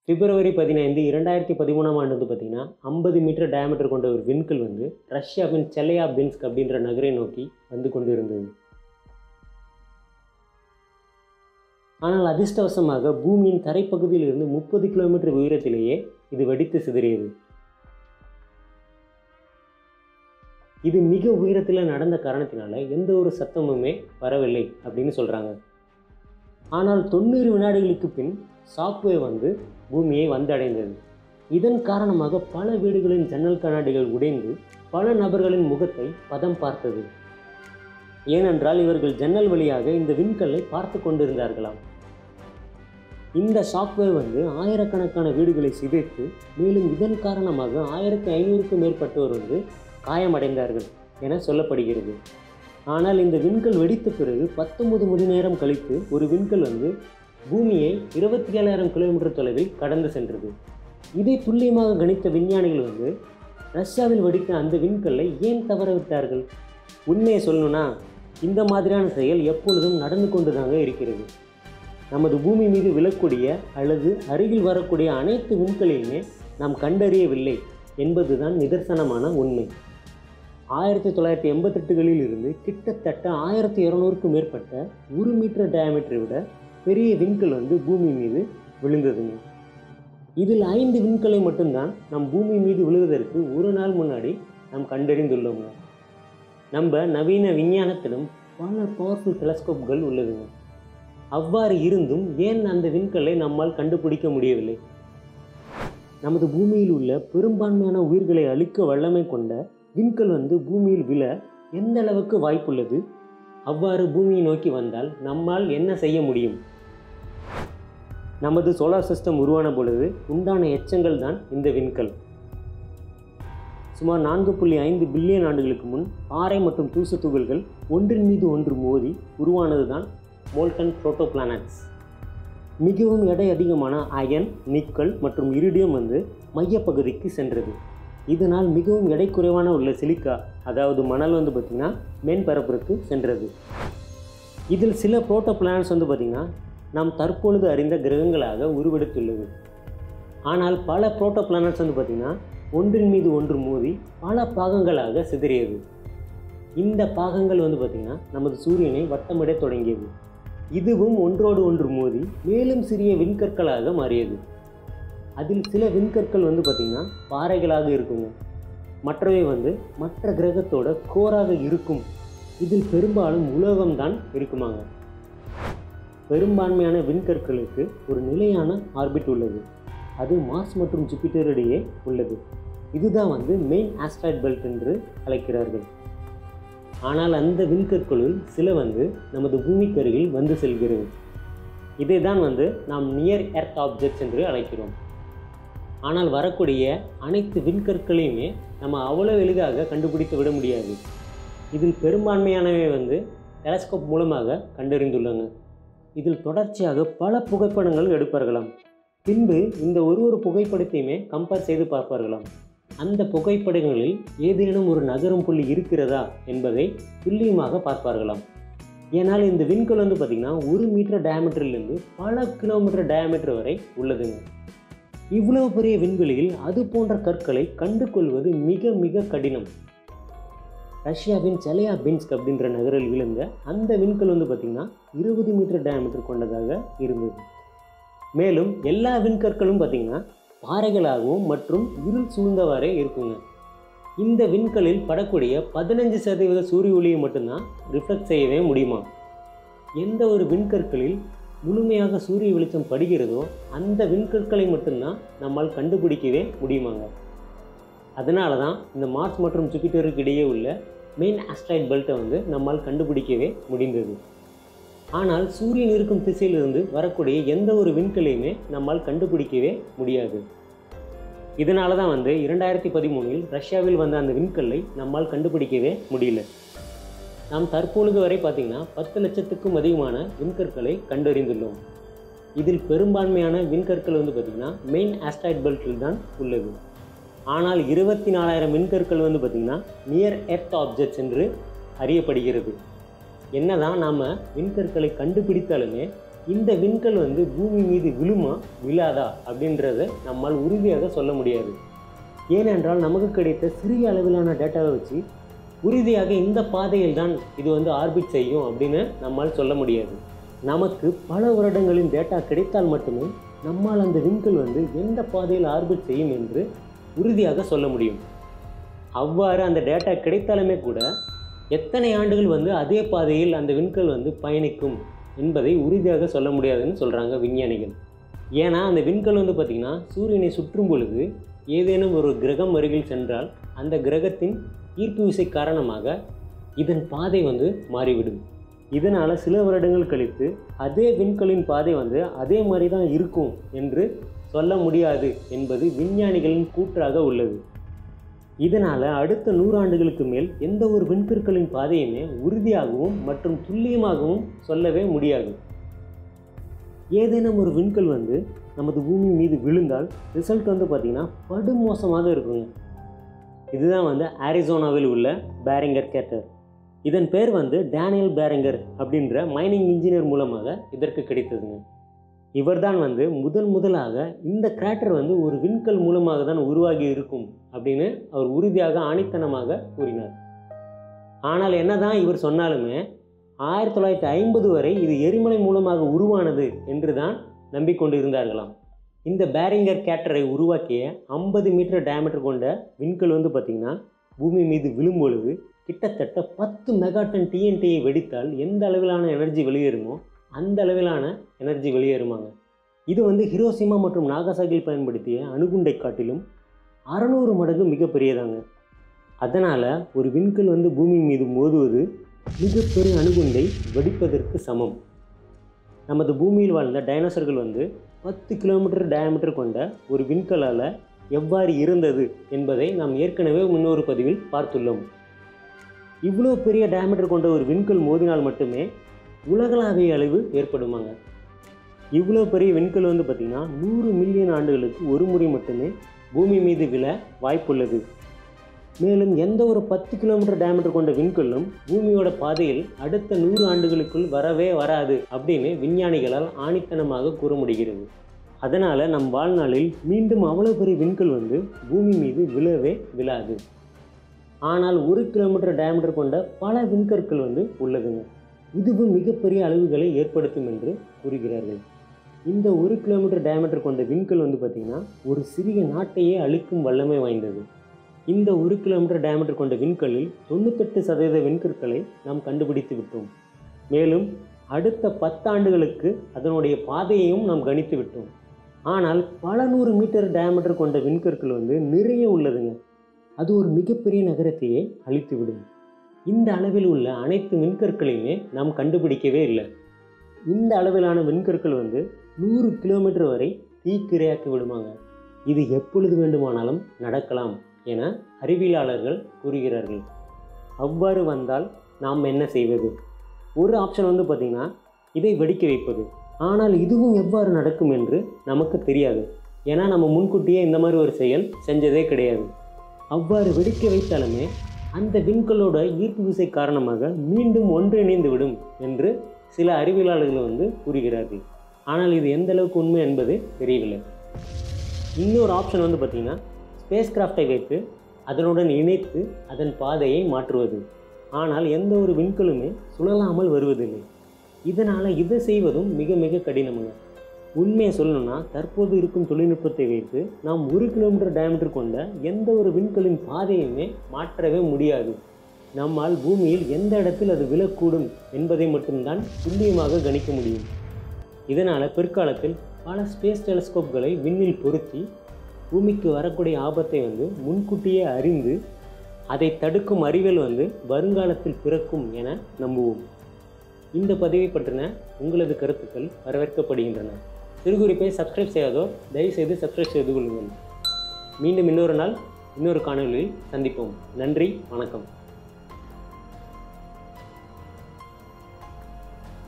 பிப்ரவரி பதினைந்து இரண்டாயிரத்தி பதிமூணாம் ஆண்டு வந்து பார்த்திங்கன்னா ஐம்பது மீட்டர் டயமீட்டர் கொண்ட ஒரு விண்கல் வந்து ரஷ்யாவின் செலையாபின்ஸ்க் அப்படின்ற நகரை நோக்கி வந்து கொண்டு இருந்தது ஆனால் அதிர்ஷ்டவசமாக பூமியின் தரைப்பகுதியில் இருந்து முப்பது கிலோமீட்டர் உயரத்திலேயே இது வெடித்து சிதறியது இது மிக உயரத்தில் நடந்த காரணத்தினால எந்த ஒரு சத்தமுமே வரவில்லை அப்படின்னு சொல்கிறாங்க ஆனால் தொண்ணூறு வினாடிகளுக்கு பின் சாக்வே வந்து பூமியை வந்தடைந்தது இதன் காரணமாக பல வீடுகளின் ஜன்னல் கண்ணாடிகள் உடைந்து பல நபர்களின் முகத்தை பதம் பார்த்தது ஏனென்றால் இவர்கள் ஜன்னல் வழியாக இந்த விண்கல்லை பார்த்து கொண்டிருந்தார்களாம் இந்த ஷாக்வே வந்து ஆயிரக்கணக்கான வீடுகளை சிதைத்து மேலும் இதன் காரணமாக ஆயிரத்தி ஐநூறுக்கும் மேற்பட்டோர் வந்து காயமடைந்தார்கள் என சொல்லப்படுகிறது ஆனால் இந்த விண்கல் வெடித்த பிறகு பத்தொன்பது மணி நேரம் கழித்து ஒரு விண்கல் வந்து பூமியை இருபத்தி ஏழாயிரம் கிலோமீட்டர் தொலைவில் கடந்து சென்றது இதை துல்லியமாக கணித்த விஞ்ஞானிகள் வந்து ரஷ்யாவில் வெடித்த அந்த விண்கல்லை ஏன் தவற விட்டார்கள் உண்மையை சொல்லணும்னா இந்த மாதிரியான செயல் எப்பொழுதும் நடந்து கொண்டு தாங்க இருக்கிறது நமது பூமி மீது விழக்கூடிய அல்லது அருகில் வரக்கூடிய அனைத்து விண்களையுமே நாம் கண்டறியவில்லை என்பதுதான் நிதர்சனமான உண்மை ஆயிரத்தி தொள்ளாயிரத்தி எண்பத்தெட்டுகளில் இருந்து கிட்டத்தட்ட ஆயிரத்தி இரநூறுக்கும் மேற்பட்ட ஒரு மீட்டர் டயாமீட்டரை விட பெரிய விண்கல் வந்து பூமி மீது விழுந்ததுங்க இதில் ஐந்து விண்கலை மட்டும்தான் நம் பூமி மீது விழுவதற்கு ஒரு நாள் முன்னாடி நாம் கண்டறிந்துள்ளோங்க நம்ம நவீன விஞ்ஞானத்திலும் பல பவர்ஃபுல் டெலஸ்கோப்கள் உள்ளதுங்க அவ்வாறு இருந்தும் ஏன் அந்த விண்கல்லை நம்மால் கண்டுபிடிக்க முடியவில்லை நமது பூமியில் உள்ள பெரும்பான்மையான உயிர்களை அழிக்க வல்லமை கொண்ட விண்கல் வந்து பூமியில் விழ எந்த அளவுக்கு வாய்ப்புள்ளது அவ்வாறு பூமியை நோக்கி வந்தால் நம்மால் என்ன செய்ய முடியும் நமது சோலார் சிஸ்டம் உருவான பொழுது உண்டான எச்சங்கள் தான் இந்த விண்கல் சுமார் நான்கு புள்ளி ஐந்து பில்லியன் ஆண்டுகளுக்கு முன் பாறை மற்றும் தூசு துகள்கள் ஒன்றின் மீது ஒன்று மோதி உருவானது தான் மோல்டன் புரோட்டோ பிளானட்ஸ் மிகவும் எடை அதிகமான அயன் நிக்கல் மற்றும் இரிடியம் வந்து மையப்பகுதிக்கு சென்றது இதனால் மிகவும் எடை குறைவான உள்ள சிலிக்கா அதாவது மணல் வந்து பார்த்திங்கன்னா மேன்பரப்பிற்கு சென்றது இதில் சில புரோட்டோ பிளானட்ஸ் வந்து பார்த்திங்கன்னா நாம் தற்பொழுது அறிந்த கிரகங்களாக உருவெடுத்துள்ளது ஆனால் பல புரோட்டோ பிளானட்ஸ் வந்து பார்த்திங்கன்னா ஒன்றின் மீது ஒன்று மோதி பல பாகங்களாக சிதறியது இந்த பாகங்கள் வந்து பார்த்திங்கன்னா நமது சூரியனை வட்டமிடத் தொடங்கியது இதுவும் ஒன்றோடு ஒன்று மோதி மேலும் சிறிய விண்கற்களாக மாறியது அதில் சில விண்கற்கள் வந்து பார்த்திங்கன்னா பாறைகளாக இருக்குங்க மற்றவை வந்து மற்ற கிரகத்தோட கோராக இருக்கும் இதில் பெரும்பாலும் உலோகம்தான் இருக்குமாங்க பெரும்பான்மையான விண்கற்களுக்கு ஒரு நிலையான ஆர்பிட் உள்ளது அது மார்ஸ் மற்றும் ஜூபிட்டர் இடையே உள்ளது இதுதான் வந்து மெயின் ஆஸ்ட்ராய்ட் பெல்ட் என்று அழைக்கிறார்கள் ஆனால் அந்த விண்கற்களுள் சில வந்து நமது பூமிக்கருகில் வந்து செல்கிறது இதை தான் வந்து நாம் நியர் எர்த் ஆப்ஜெக்ட்ஸ் என்று அழைக்கிறோம் ஆனால் வரக்கூடிய அனைத்து விண்கற்களையுமே நம்ம அவ்வளோ எளிதாக கண்டுபிடித்து விட முடியாது இதில் பெரும்பான்மையானவை வந்து டெலஸ்கோப் மூலமாக கண்டறிந்துள்ளன இதில் தொடர்ச்சியாக பல புகைப்படங்கள் எடுப்பார்களாம் பின்பு இந்த ஒரு ஒரு புகைப்படத்தையுமே கம்பேர் செய்து பார்ப்பார்களாம் அந்த புகைப்படங்களில் ஏதேனும் ஒரு நகரும் புள்ளி இருக்கிறதா என்பதை துல்லியமாக பார்ப்பார்களாம் ஏன்னால் இந்த விண்கல் வந்து பார்த்திங்கன்னா ஒரு மீட்டர் டயாமீட்டர்லேருந்து பல கிலோமீட்டர் டயாமீட்டர் வரை உள்ளதுங்க இவ்வளவு பெரிய விண்வெளியில் அது போன்ற கற்களை கண்டு கொள்வது மிக மிக கடினம் ரஷ்யாவின் செலையா பின்ஸ்க் அப்படின்ற நகரில் விழுந்த அந்த விண்கல் வந்து பார்த்திங்கன்னா இருபது மீட்டர் டயாமீட்டர் கொண்டதாக இருந்தது மேலும் எல்லா விண்கற்களும் பார்த்திங்கன்னா பாறைகளாகவும் மற்றும் இருள் சூழ்ந்தவாறே இருக்குங்க இந்த விண்கலில் படக்கூடிய பதினஞ்சு சதவீத சூரிய ஒளியை மட்டும்தான் ரிஃப்ளெக்ட் செய்யவே முடியுமா எந்த ஒரு விண்கற்களில் முழுமையாக சூரிய வெளிச்சம் படுகிறதோ அந்த விண்கற்களை மட்டும்தான் நம்மால் கண்டுபிடிக்கவே முடியுமாங்க அதனால தான் இந்த மார்ஸ் மற்றும் ஜூபிட்டருக்கு இடையே உள்ள மெயின் ஆஸ்ட்ராய்ட் பெல்ட்டை வந்து நம்மால் கண்டுபிடிக்கவே முடிந்தது ஆனால் சூரியன் இருக்கும் திசையிலிருந்து வரக்கூடிய எந்த ஒரு விண்கலையுமே நம்மால் கண்டுபிடிக்கவே முடியாது இதனால தான் வந்து இரண்டாயிரத்தி பதிமூணில் ரஷ்யாவில் வந்த அந்த விண்கல்லை நம்மால் கண்டுபிடிக்கவே முடியல நாம் தற்பொழுது வரை பார்த்திங்கன்னா பத்து லட்சத்துக்கும் அதிகமான விண்கற்களை கண்டறிந்துள்ளோம் இதில் பெரும்பான்மையான விண்கற்கள் வந்து பார்த்திங்கன்னா மெயின் ஆஸ்ட்ராய்ட் பெல்ட்டில் தான் உள்ளது ஆனால் இருபத்தி நாலாயிரம் விண்கற்கள் வந்து பார்த்திங்கன்னா நியர் எர்த் ஆப்ஜெக்ட்ஸ் என்று அறியப்படுகிறது என்னதான் நாம் விண்கற்களை கண்டுபிடித்தாலுமே இந்த விண்கல் வந்து பூமி மீது விழுமா விழாதா அப்படின்றத நம்மால் உறுதியாக சொல்ல முடியாது ஏனென்றால் நமக்கு கிடைத்த சிறிய அளவிலான டேட்டாவை வச்சு உறுதியாக இந்த பாதையில் தான் இது வந்து ஆர்பிட் செய்யும் அப்படின்னு நம்மால் சொல்ல முடியாது நமக்கு பல வருடங்களின் டேட்டா கிடைத்தால் மட்டுமே நம்மால் அந்த விண்கல் வந்து எந்த பாதையில் ஆர்பிட் செய்யும் என்று உறுதியாக சொல்ல முடியும் அவ்வாறு அந்த டேட்டா கிடைத்தாலுமே கூட எத்தனை ஆண்டுகள் வந்து அதே பாதையில் அந்த விண்கல் வந்து பயணிக்கும் என்பதை உறுதியாக சொல்ல முடியாதுன்னு சொல்கிறாங்க விஞ்ஞானிகள் ஏன்னா அந்த விண்கல் வந்து பார்த்திங்கன்னா சூரியனை சுற்றும் பொழுது ஏதேனும் ஒரு கிரகம் அருகில் சென்றால் அந்த கிரகத்தின் ஈர்ப்பு விசை காரணமாக இதன் பாதை வந்து மாறிவிடும் இதனால் சில வருடங்கள் கழித்து அதே விண்கலின் பாதை வந்து அதே மாதிரி தான் இருக்கும் என்று சொல்ல முடியாது என்பது விஞ்ஞானிகளின் கூற்றாக உள்ளது இதனால் அடுத்த நூறாண்டுகளுக்கு மேல் எந்த ஒரு விண்கற்களின் பாதையுமே உறுதியாகவும் மற்றும் துல்லியமாகவும் சொல்லவே முடியாது ஏதேனும் ஒரு விண்கல் வந்து நமது பூமி மீது விழுந்தால் ரிசல்ட் வந்து பார்த்திங்கன்னா படுமோசமாக இருக்குங்க இதுதான் வந்து ஆரிசோனாவில் உள்ள பேரிங்கர் கேட்டர் இதன் பேர் வந்து டேனியல் பேரிங்கர் அப்படின்ற மைனிங் இன்ஜினியர் மூலமாக இதற்கு கிடைத்ததுங்க இவர்தான் வந்து முதன் முதலாக இந்த கிராட்டர் வந்து ஒரு விண்கல் மூலமாக தான் உருவாகி இருக்கும் அப்படின்னு அவர் உறுதியாக ஆணித்தனமாக கூறினார் ஆனால் என்னதான் இவர் சொன்னாலுமே ஆயிரத்தி தொள்ளாயிரத்தி ஐம்பது வரை இது எரிமலை மூலமாக உருவானது என்று தான் நம்பிக்கொண்டு இருந்தார்களாம் இந்த பேரிங்கர் கேட்டரை உருவாக்கிய ஐம்பது மீட்டர் டயமீட்டர் கொண்ட விண்கல் வந்து பார்த்திங்கன்னா பூமி மீது விழும்பொழுது கிட்டத்தட்ட பத்து மெகாட்டன் டிஎன்டியை வெடித்தால் எந்த அளவிலான எனர்ஜி வெளியேறுமோ அந்த அளவிலான எனர்ஜி வெளியேறுமாங்க இது வந்து ஹிரோசிமா மற்றும் நாகசாகில் பயன்படுத்திய அணுகுண்டை காட்டிலும் அறநூறு மடங்கு மிகப்பெரியதாங்க அதனால் ஒரு விண்கல் வந்து பூமி மீது மோதுவது மிகப்பெரிய அணுகுண்டை வெடிப்பதற்கு சமம் நமது பூமியில் வாழ்ந்த டைனோசர்கள் வந்து பத்து கிலோமீட்டர் டயாமீட்டர் கொண்ட ஒரு விண்கலால் எவ்வாறு இருந்தது என்பதை நாம் ஏற்கனவே முன்னொரு பதிவில் பார்த்துள்ளோம் இவ்வளோ பெரிய டயாமீட்டர் கொண்ட ஒரு விண்கல் மோதினால் மட்டுமே உலகளாவிய அழிவு ஏற்படுமாங்க இவ்வளோ பெரிய விண்கல் வந்து பார்த்திங்கன்னா நூறு மில்லியன் ஆண்டுகளுக்கு ஒரு முறை மட்டுமே பூமி மீது விழ வாய்ப்புள்ளது மேலும் எந்த ஒரு பத்து கிலோமீட்டர் டயமீட்டர் கொண்ட விண்கல்லும் பூமியோட பாதையில் அடுத்த நூறு ஆண்டுகளுக்குள் வரவே வராது அப்படின்னு விஞ்ஞானிகளால் ஆணித்தனமாக கூற முடிகிறது அதனால் நம் வாழ்நாளில் மீண்டும் அவ்வளோ பெரிய விண்கல் வந்து பூமி மீது விழவே விழாது ஆனால் ஒரு கிலோமீட்டர் டயமீட்டர் கொண்ட பல விண்கற்கள் வந்து உள்ளதுங்க இதுவும் மிகப்பெரிய அளவுகளை ஏற்படுத்தும் என்று கூறுகிறார்கள் இந்த ஒரு கிலோமீட்டர் டயமீட்டர் கொண்ட விண்கல் வந்து பார்த்திங்கன்னா ஒரு சிறிய நாட்டையே அழிக்கும் வல்லமை வாய்ந்தது இந்த ஒரு கிலோமீட்டர் டயமீட்டர் கொண்ட விண்கல்லில் தொண்ணூத்தெட்டு சதவீத விண்கற்களை நாம் கண்டுபிடித்து விட்டோம் மேலும் அடுத்த பத்தாண்டுகளுக்கு அதனுடைய பாதையையும் நாம் கணித்து விட்டோம் ஆனால் பல நூறு மீட்டர் டயமீட்டர் கொண்ட விண்கற்கள் வந்து நிறைய உள்ளதுங்க அது ஒரு மிகப்பெரிய நகரத்தையே அழித்துவிடும் இந்த அளவில் உள்ள அனைத்து விண்கற்களையுமே நாம் கண்டுபிடிக்கவே இல்லை இந்த அளவிலான விண்கற்கள் வந்து நூறு கிலோமீட்டர் வரை தீக்கிரையாக்கி விடுமாங்க இது எப்பொழுது வேண்டுமானாலும் நடக்கலாம் என அறிவியலாளர்கள் கூறுகிறார்கள் அவ்வாறு வந்தால் நாம் என்ன செய்வது ஒரு ஆப்ஷன் வந்து பார்த்திங்கன்னா இதை வெடிக்க வைப்பது ஆனால் இதுவும் எவ்வாறு நடக்கும் என்று நமக்கு தெரியாது ஏன்னா நம்ம முன்கூட்டியே இந்த மாதிரி ஒரு செயல் செஞ்சதே கிடையாது அவ்வாறு வெடிக்க வைத்தாலுமே அந்த விண்கலோட ஈர்ப்பு விசை காரணமாக மீண்டும் ஒன்றிணைந்து விடும் என்று சில அறிவியலாளர்கள் வந்து கூறுகிறார்கள் ஆனால் இது எந்த அளவுக்கு உண்மை என்பது தெரியவில்லை இன்னொரு ஆப்ஷன் வந்து பார்த்திங்கன்னா ஸ்பேஸ் கிராஃப்டை வைத்து அதனுடன் இணைத்து அதன் பாதையை மாற்றுவது ஆனால் எந்த ஒரு விண்கலுமே சுழலாமல் வருவதில்லை இதனால் இதை செய்வதும் மிக மிக கடினமுங்க உண்மையை சொல்லணும்னா தற்போது இருக்கும் தொழில்நுட்பத்தை வைத்து நாம் ஒரு கிலோமீட்டர் டயமீட்டர் கொண்ட எந்த ஒரு விண்கலின் பாதையுமே மாற்றவே முடியாது நம்மால் பூமியில் எந்த இடத்தில் அது விழக்கூடும் என்பதை மட்டும்தான் துல்லியமாக கணிக்க முடியும் இதனால் பிற்காலத்தில் பல ஸ்பேஸ் டெலஸ்கோப்களை விண்ணில் பொருத்தி பூமிக்கு வரக்கூடிய ஆபத்தை வந்து முன்கூட்டியே அறிந்து அதை தடுக்கும் அறிவியல் வந்து வருங்காலத்தில் பிறக்கும் என நம்புவோம் இந்த பதிவை பற்றின உங்களது கருத்துக்கள் வரவேற்கப்படுகின்றன சிறுகுறிப்பை சப்ஸ்கிரைப் செய்யாதோர் தயவுசெய்து சப்ஸ்கிரைப் செய்து கொள்ளுங்கள் மீண்டும் இன்னொரு நாள் இன்னொரு காணொலியில் சந்திப்போம் நன்றி வணக்கம்